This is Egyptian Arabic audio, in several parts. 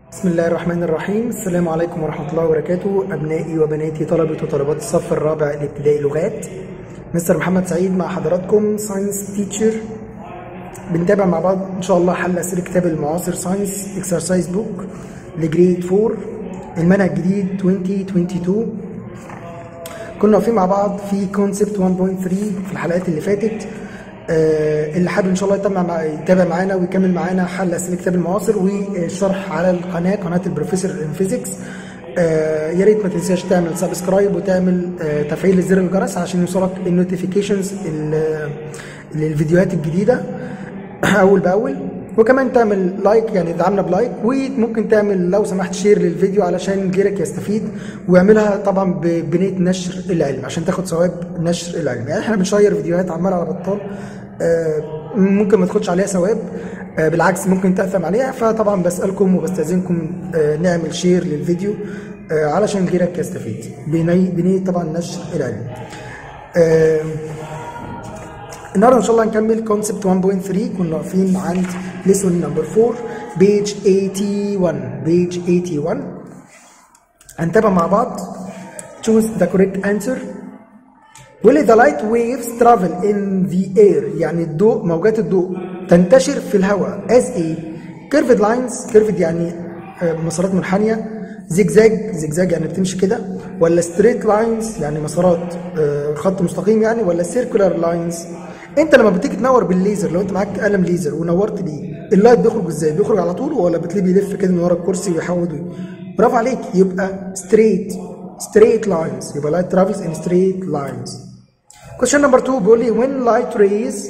بسم الله الرحمن الرحيم السلام عليكم ورحمة الله وبركاته أبنائي وبناتي طلبة وطالبات الصف الرابع الابتدائي لغات مستر محمد سعيد مع حضراتكم ساينس تيتشر بنتابع مع بعض إن شاء الله حل أسئلة كتاب المعاصر ساينس اكسرسايز بوك لجريد 4 المنهج الجديد 2022 كنا واقفين مع بعض في كونسبت 1.3 في الحلقات اللي فاتت آه، اللي حابب ان شاء الله يتابع مع يتابع معانا ويكمل معانا حل اسئله كتاب المعاصر والشرح على القناه قناه البروفيسور ان فيزيكس آه، يا ريت ما تنساش تعمل سبسكرايب وتعمل آه، تفعيل زر الجرس عشان يوصلك النوتيفيكيشنز للفيديوهات الجديده اول باول وكمان تعمل لايك يعني تدعمنا بلايك وممكن تعمل لو سمحت شير للفيديو علشان غيرك يستفيد واعملها طبعا ب- بنيه نشر العلم عشان تاخد ثواب نشر العلم يعني احنا بنشير فيديوهات عمال على بطال آه، ممكن ما تاخدش عليها ثواب آه، بالعكس ممكن تأثم عليها فطبعا بسألكم وبستأذنكم آه، نعمل شير للفيديو آه، علشان غيرك يستفيد بني- بنية طبعا نشر العلم آه، النهارده ان شاء الله هنكمل كونسبت 1.3 كنا واقفين عند ليسون نمبر 4 بيج 81 بيج 81 هنتابع مع بعض choose the correct answer will the light waves travel in the air يعني الضوء موجات الضوء تنتشر في الهواء as a curved lines curved يعني آه، مسارات منحنية زجزاج زجزاج يعني بتمشي كده ولا straight lines يعني مسارات آه، خط مستقيم يعني ولا circular lines انت لما بتيجي تنور بالليزر لو انت معاك قلم ليزر ونورت بيه اللايت بيخرج ازاي بيخرج على طول ولا بتلاقيه بيلف كده من ورا الكرسي ويحود وي- برافو عليك يبقى straight straight lines يبقى light travels in straight lines question number 2 بيقول لي when light rays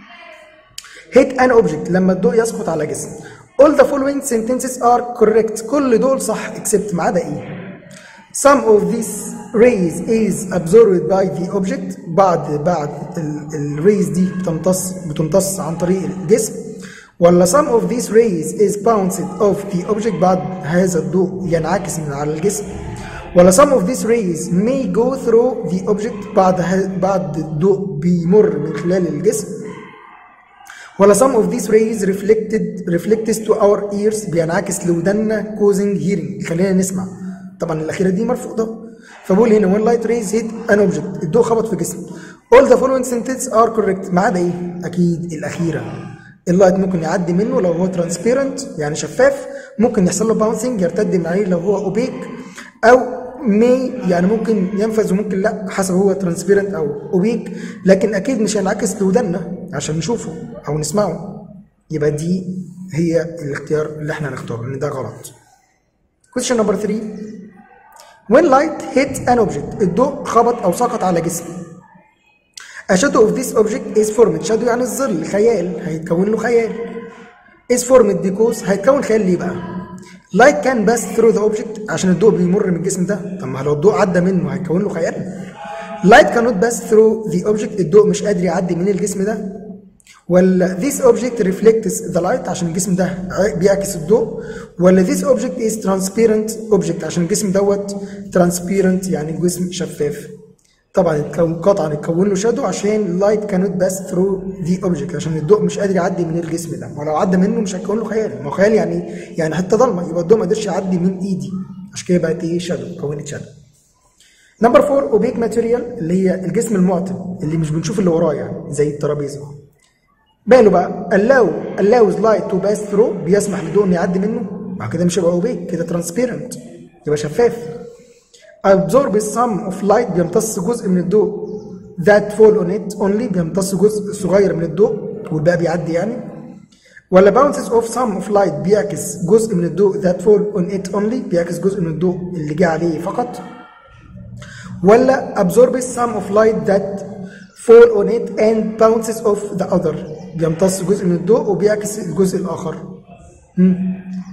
hit an object لما الضوء يسقط على جسم all the following sentences are correct كل دول صح except ما عدا ايه some of these rays is absorbed by the object بعد بعد الريز دي بتمتص بتمتص عن طريق الجسم ولا some of these rays is bounced off the object بعد هذا الضوء ينعكس من على الجسم ولا some of these rays may go through the object بعد ه- بعد الضوء بيمر من خلال الجسم ولا some of these rays reflected reflects to our ears بينعكس لودنا causing hearing يخلينا نسمع طبعا الاخيره دي مرفوضه فبقول هنا when light rays hit an object الضوء خبط في جسم all the following sentences are correct ما عدا ايه اكيد الاخيره اللايت ممكن يعدي منه لو هو transparent يعني شفاف ممكن يحصل له bouncing يرتد من عليه لو هو opaque او may يعني ممكن ينفذ وممكن لا حسب هو ترانسبيرنت او اوبيك لكن اكيد مش هينعكس لودنا عشان نشوفه او نسمعه يبقى دي هي الاختيار اللي احنا هنختاره لان ده غلط question number 3 when light hits an object الضوء خبط او سقط على جسم a shadow of this object is formed shadow يعني الظل خيال هيتكون له خيال is formed because هيتكون خيال ليه بقى light can pass through the object عشان الضوء بيمر من الجسم ده طب ما لو الضوء عدى منه هيكون له خيال light cannot pass through the object الضوء مش قادر يعدي من الجسم ده ولا this object reflects the light عشان الجسم ده بيعكس الضوء ولا this object is transparent object عشان الجسم دوت transparent يعني الجسم شفاف طبعا اتكون قطعا اتكون له شادو عشان light cannot pass through the object عشان الضوء مش قادر يعدي من الجسم ده ولو عدى منه مش هيكون له خيال ما هو خيال يعني يعني حته ضلمه يبقى الضوء ما قدرش يعدي من ايدي عشان كده بقت ايه شادو كونت شادو نمبر 4 اوبيك ماتيريال اللي هي الجسم المعتم اللي مش بنشوف اللي وراه يعني زي الترابيزه باله بقى allow allows light to pass through بيسمح للضوء انه يعدي منه ما كده مش هيبقى اوبيك كده transparent يبقى شفاف absorb some of light بيمتص جزء من الضوء that fall on it only بيمتص جزء صغير من الضوء والباقي بيعدي يعني ولا bounces of some of light بيعكس جزء من الضوء that fall on it only بيعكس جزء من الضوء اللي جه عليه فقط ولا absorbs some of light that fall on it and bounces off the other بيمتص جزء من الضوء وبيعكس الجزء الآخر مم.